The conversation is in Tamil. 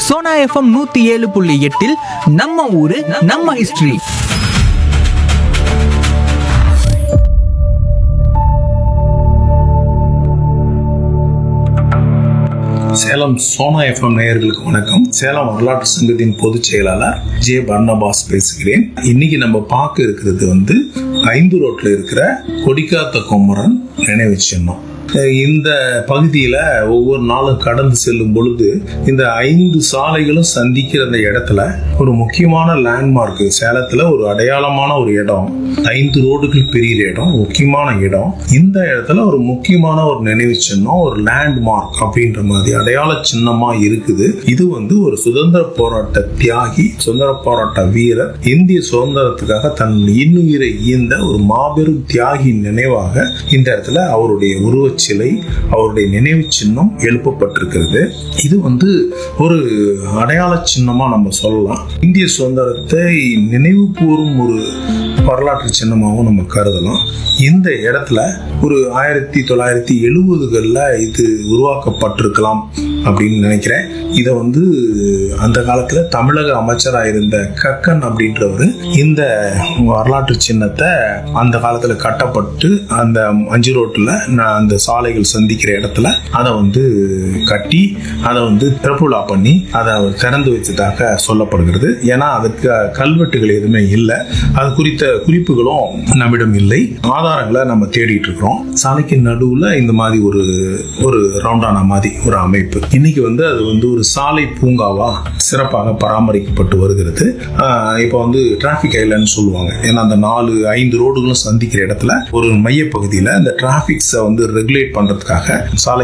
சோனா எஃப்எம் நூத்தி ஏழு புள்ளி எட்டில் நம்ம ஊரு நம்ம ஹிஸ்டரி சேலம் சோனா எஃப்எம் நேயர்களுக்கு வணக்கம் சேலம் வரலாற்று சங்கத்தின் பொதுச் செயலாளர் ஜே பர்னபாஸ் பேசுகிறேன் இன்னைக்கு நம்ம பார்க்க இருக்கிறது வந்து ஐந்து ரோட்ல இருக்கிற கொடிக்காத்த குமரன் நினைவு சின்னம் அஹ் இந்த பகுதியில ஒவ்வொரு நாளும் கடந்து செல்லும் பொழுது இந்த ஐந்து சாலைகளும் சந்திக்கிற அந்த இடத்துல ஒரு முக்கியமான லேண்ட்மார்க் சேலத்துல ஒரு அடையாளமான ஒரு இடம் ஐந்து ரோடுகள் பெரிய இடம் முக்கியமான இடம் இந்த இடத்துல ஒரு முக்கியமான ஒரு நினைவு சின்னம் ஒரு லேண்ட்மார்க் அப்படின்ற மாதிரி அடையாள சின்னமா இருக்குது இது வந்து ஒரு சுதந்திர போராட்ட தியாகி சுதந்திர போராட்ட வீரர் இந்திய சுதந்திரத்துக்காக தன் இன்னுயிரை ஈந்த ஒரு மாபெரும் தியாகி நினைவாக இந்த இடத்துல அவருடைய உருவச்சிலை அவருடைய நினைவு சின்னம் எழுப்பப்பட்டிருக்கிறது இது வந்து ஒரு அடையாள சின்னமா நம்ம சொல்லலாம் இந்திய சுதந்திரத்தை நினைவு கூறும் ஒரு வரலாற்று சின்னமாகவும் நம்ம கருதலாம் இந்த இடத்துல ஒரு ஆயிரத்தி தொள்ளாயிரத்தி எழுபதுகளில் இது உருவாக்கப்பட்டிருக்கலாம் அப்படின்னு நினைக்கிறேன் இதை வந்து அந்த காலத்தில் தமிழக அமைச்சராக இருந்த கக்கன் அப்படின்றவர் இந்த வரலாற்று சின்னத்தை அந்த காலத்தில் கட்டப்பட்டு அந்த அஞ்சு ரோட்டில் அந்த சாலைகள் சந்திக்கிற இடத்துல அதை வந்து கட்டி அதை வந்து திறப்புலா பண்ணி அதை அவர் திறந்து வச்சதாக சொல்லப்படுகிறது ஏன்னா அதுக்கு கல்வெட்டுகள் எதுவுமே இல்லை அது குறித்த குறிப்புகளும் நம்மிடம் இல்லை ஆதாரங்களை நம்ம தேடிட்டு இருக்கிறோம் சாலைக்கு நடுவுல இந்த மாதிரி ஒரு ஒரு ரவுண்டான மாதிரி ஒரு அமைப்பு இன்னைக்கு வந்து அது வந்து ஒரு சாலை பூங்காவா சிறப்பாக பராமரிக்கப்பட்டு வருகிறது ஆஹ் இப்போ வந்து டிராபிக் ஐலண்ட் சொல்லுவாங்க ஏன்னா அந்த நாலு ஐந்து ரோடுகளும் சந்திக்கிற இடத்துல ஒரு மைய பகுதியில் இந்த டிராபிக்ஸை வந்து ரெகுலேட் பண்றதுக்காக சாலை